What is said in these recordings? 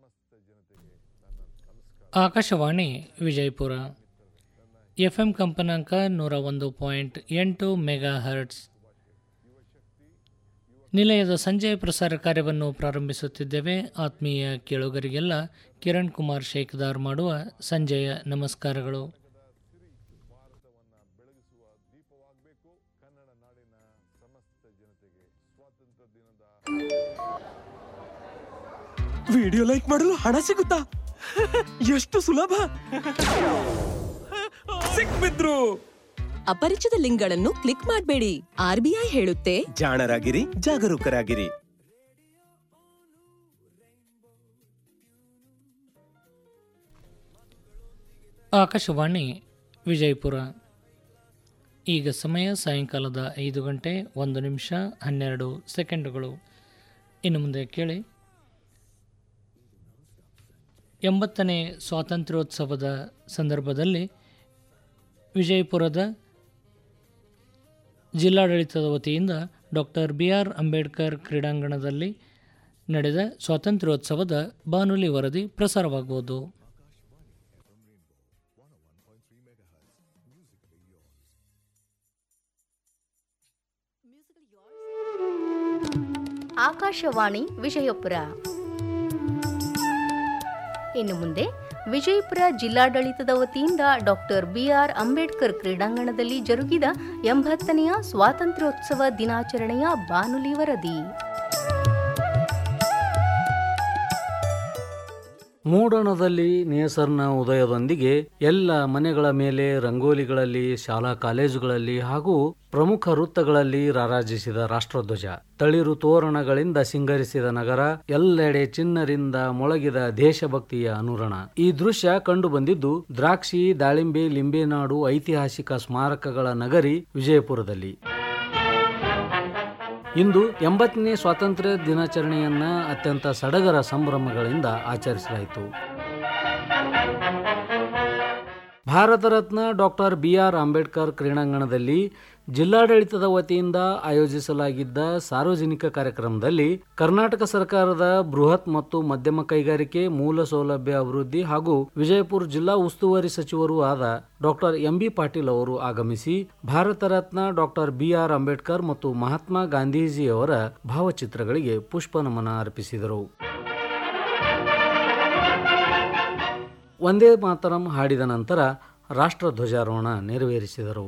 Akashvani Vijayapura F M ಕಂಪನಾಂಕ ನೂರ ಒಂದು ಪಾಯಿಂಟ್ ಎಂಟು ಮೆಗಾ ಹರ್ಟ್ಸ್ ನಿಲಯದ ಸಂಜೆ ಪ್ರಸಾರ ಕಾರ್ಯವನ್ನು ಪ್ರಾರಂಭಿಸುತ್ತಿದ್ದೇವೆ ಆತ್ಮೀಯ ಕೇಳುಗರಿಗೆಲ್ಲ ಕಿರಣ್ ಕುಮಾರ್ ಶೇಖದಾರ್ ಮಾಡುವ ಸಂಜೆಯ ನಮಸ್ಕಾರಗಳು ವಿಡಿಯೋ ಲೈಕ್ ಮಾಡಲು ಹಣ ಸಿಗುತ್ತಾ ಎಷ್ಟು ಸುಲಭ ಸಿಕ್ಬಿದ್ರು ಅಪರಿಚಿತ ಲಿಂಕ್ಗಳನ್ನು ಕ್ಲಿಕ್ ಮಾಡಬೇಡಿ ಆರ್ಬಿಐ ಹೇಳುತ್ತೆ ಜಾಣರಾಗಿರಿ ಜಾಗರೂಕರಾಗಿರಿ ಆಕಾಶವಾಣಿ ವಿಜಯಪುರ ಈಗ ಸಮಯ ಸಾಯಂಕಾಲದ ಐದು ಗಂಟೆ ಒಂದು ನಿಮಿಷ ಹನ್ನೆರಡು ಸೆಕೆಂಡುಗಳು ಇನ್ನು ಮುಂದೆ ಕೇಳಿ ಎಂಬತ್ತನೇ ಸ್ವಾತಂತ್ರ್ಯೋತ್ಸವದ ಸಂದರ್ಭದಲ್ಲಿ ವಿಜಯಪುರದ ಜಿಲ್ಲಾಡಳಿತದ ವತಿಯಿಂದ ಡಾಕ್ಟರ್ ಬಿ ಆರ್ ಅಂಬೇಡ್ಕರ್ ಕ್ರೀಡಾಂಗಣದಲ್ಲಿ ನಡೆದ ಸ್ವಾತಂತ್ರ್ಯೋತ್ಸವದ ಬಾನುಲಿ ವರದಿ ಪ್ರಸಾರವಾಗುವುದು ಆಕಾಶವಾಣಿ ವಿಜಯಪುರ ಇನ್ನು ಮುಂದೆ ವಿಜಯಪುರ ಜಿಲ್ಲಾಡಳಿತದ ವತಿಯಿಂದ ಡಾಕ್ಟರ್ ಬಿಆರ್ ಅಂಬೇಡ್ಕರ್ ಕ್ರೀಡಾಂಗಣದಲ್ಲಿ ಜರುಗಿದ ಎಂಬತ್ತನೆಯ ಸ್ವಾತಂತ್ರ್ಯೋತ್ಸವ ದಿನಾಚರಣೆಯ ಬಾನುಲಿ ವರದಿ ಮೂಡಣದಲ್ಲಿ ನೇಸರ್ನ ಉದಯದೊಂದಿಗೆ ಎಲ್ಲ ಮನೆಗಳ ಮೇಲೆ ರಂಗೋಲಿಗಳಲ್ಲಿ ಶಾಲಾ ಕಾಲೇಜುಗಳಲ್ಲಿ ಹಾಗೂ ಪ್ರಮುಖ ವೃತ್ತಗಳಲ್ಲಿ ರಾರಾಜಿಸಿದ ರಾಷ್ಟ್ರಧ್ವಜ ತಳಿರು ತೋರಣಗಳಿಂದ ಸಿಂಗರಿಸಿದ ನಗರ ಎಲ್ಲೆಡೆ ಚಿನ್ನರಿಂದ ಮೊಳಗಿದ ದೇಶಭಕ್ತಿಯ ಅನುರಣ ಈ ದೃಶ್ಯ ಕಂಡು ಬಂದಿದ್ದು ದ್ರಾಕ್ಷಿ ದಾಳಿಂಬೆ ಲಿಂಬೆನಾಡು ಐತಿಹಾಸಿಕ ಸ್ಮಾರಕಗಳ ನಗರಿ ವಿಜಯಪುರದಲ್ಲಿ ಇಂದು ಎಂಬತ್ತನೇ ಸ್ವಾತಂತ್ರ್ಯ ದಿನಾಚರಣೆಯನ್ನ ಅತ್ಯಂತ ಸಡಗರ ಸಂಭ್ರಮಗಳಿಂದ ಆಚರಿಸಲಾಯಿತು Bharat Ratna doctor B R Ambedkar ಕ್ರೀಡಾಂಗಣದಲ್ಲಿ ಜಿಲ್ಲಾಡಳಿತದ ವತಿಯಿಂದ ಆಯೋಜಿಸಲಾಗಿದ್ದ ಸಾರ್ವಜನಿಕ ಕಾರ್ಯಕ್ರಮದಲ್ಲಿ ಕರ್ನಾಟಕ ಸರ್ಕಾರದ ಬೃಹತ್ ಮತ್ತು ಮಧ್ಯಮ ಕೈಗಾರಿಕೆ ಮೂಲ ಸೌಲಭ್ಯ ಅಭಿವೃದ್ಧಿ ಹಾಗೂ ವಿಜಯಪುರ ಜಿಲ್ಲಾ ಉಸ್ತುವಾರಿ ಸಚಿವರೂ ಆದ ಡಾಕ್ಟರ್ ಎಂಬಿ ಪಾಟೀಲ್ ಅವರು ಆಗಮಿಸಿ Bharat Ratna doctor B R Ambedkar ಮತ್ತು ಮಹಾತ್ಮ ಗಾಂಧೀಜಿಯವರ ಭಾವಚಿತ್ರಗಳಿಗೆ ಪುಷ್ಪ ನಮನ ಅರ್ಪಿಸಿದರು ಒಂದೇ ಮಾತರಂ ಹಾಡಿದ ನಂತರ ರಾಷ್ಟ್ರ ಧ್ವಜಾರೋಹಣ ನೆರವೇರಿಸಿದರು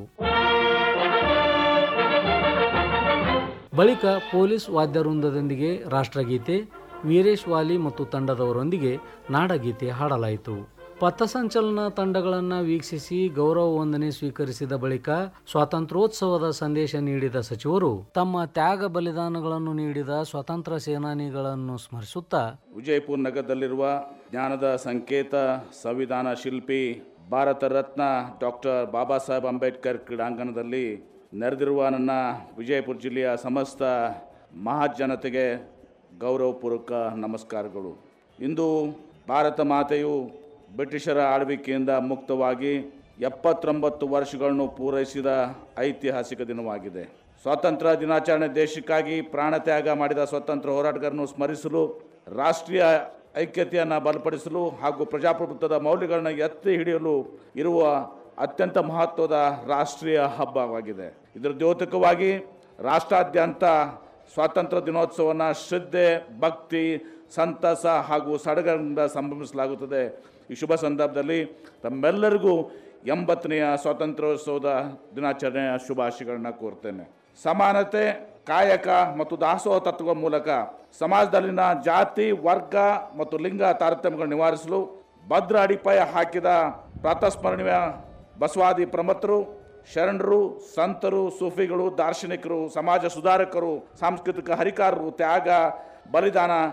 ಬಳಿಕ ಪೊಲೀಸ್ ವಾದ್ಯವೃಂದದೊಂದಿಗೆ ರಾಷ್ಟ್ರಗೀತೆ ವೀರೇಶ್ ವಾಲಿ ಮತ್ತು ತಂಡದವರೊಂದಿಗೆ ನಾಡಗೀತೆ ಹಾಡಲಾಯಿತು ಪಥಸಂಚಲನ ತಂಡಗಳನ್ನು ವೀಕ್ಷಿಸಿ ಗೌರವ ವಂದನೆ ಸ್ವೀಕರಿಸಿದ ಬಳಿಕ ಸ್ವಾತಂತ್ರ್ಯೋತ್ಸವದ ಸಂದೇಶ ನೀಡಿದ ಸಚಿವರು ತಮ್ಮ ತ್ಯಾಗ ಬಲಿದಾನಗಳನ್ನು ನೀಡಿದ ಸ್ವಾತಂತ್ರ್ಯ ಸೇನಾನಿಗಳನ್ನು ಸ್ಮರಿಸುತ್ತಾ ವಿಜಯಪುರ ನಗರದಲ್ಲಿರುವ ಜ್ಞಾನದ ಸಂಕೇತ ಸಂವಿಧಾನ ಶಿಲ್ಪಿ ಭಾರತ ರತ್ನ ಡಾಕ್ಟರ್ ಬಾಬಾ ಸಾಹೇಬ್ ಅಂಬೇಡ್ಕರ್ ಕ್ರೀಡಾಂಗಣದಲ್ಲಿ ನೆರೆದಿರುವ ನನ್ನ ವಿಜಯಪುರ ಜಿಲ್ಲೆಯ ಸಮಸ್ತ ಮಹಾಜನತೆಗೆ ಗೌರವಪೂರ್ವಕ ನಮಸ್ಕಾರಗಳು ಇಂದು ಭಾರತ ಮಾತೆಯು ಬ್ರಿಟಿಷರ ಆಳ್ವಿಕೆಯಿಂದ ಮುಕ್ತವಾಗಿ ಎಪ್ಪತ್ತೊಂಬತ್ತು ವರ್ಷಗಳನ್ನು ಪೂರೈಸಿದ ಐತಿಹಾಸಿಕ ದಿನವಾಗಿದೆ ಸ್ವಾತಂತ್ರ್ಯ ದಿನಾಚರಣೆ ದೇಶಕ್ಕಾಗಿ ಪ್ರಾಣತ್ಯಾಗ ಮಾಡಿದ ಸ್ವಾತಂತ್ರ್ಯ ಹೋರಾಟಗಾರರನ್ನು ಸ್ಮರಿಸಲು ರಾಷ್ಟ್ರೀಯ ಐಕ್ಯತೆಯನ್ನು ಬಲಪಡಿಸಲು ಹಾಗೂ ಪ್ರಜಾಪ್ರಭುತ್ವದ ಮೌಲ್ಯಗಳನ್ನು ಎತ್ತಿ ಹಿಡಿಯಲು ಇರುವ ಅತ್ಯಂತ ಮಹತ್ವದ ರಾಷ್ಟ್ರೀಯ ಹಬ್ಬವಾಗಿದೆ ಇದರ ದ್ಯೋತಕವಾಗಿ ರಾಷ್ಟ್ರಾದ್ಯಂತ ಸ್ವಾತಂತ್ರ್ಯ ದಿನೋತ್ಸವವನ್ನು ಶ್ರದ್ಧೆ ಭಕ್ತಿ ಸಂತಸ ಹಾಗೂ ಸಡಗರದಿಂದ ಸಂಭ್ರಮಿಸಲಾಗುತ್ತದೆ ಈ ಶುಭ ಸಂದರ್ಭದಲ್ಲಿ ತಮ್ಮೆಲ್ಲರಿಗೂ ಎಂಬತ್ತನೆಯ ಸ್ವಾತಂತ್ರ್ಯೋತ್ಸವದ ದಿನಾಚರಣೆಯ ಶುಭಾಶಯಗಳನ್ನ ಕೋರ್ತೇನೆ ಸಮಾನತೆ ಕಾಯಕ ಮತ್ತು ದಾಸೋಹ ತತ್ವಗಳ ಮೂಲಕ ಸಮಾಜದಲ್ಲಿನ ಜಾತಿ ವರ್ಗ ಮತ್ತು ಲಿಂಗ ತಾರತಮ್ಯಗಳನ್ನು ನಿವಾರಿಸಲು ಭದ್ರ ಅಡಿಪಾಯ ಹಾಕಿದ ಪ್ರಾತಸ್ಮರಣೀಯ ಬಸವಾದಿ ಪ್ರಮತರು ಶರಣರು ಸಂತರು ಸೂಫಿಗಳು ದಾರ್ಶನಿಕರು ಸಮಾಜ ಸುಧಾರಕರು ಸಾಂಸ್ಕೃತಿಕ ಹರಿಕಾರರು ತ್ಯಾಗ ಬಲಿದಾನ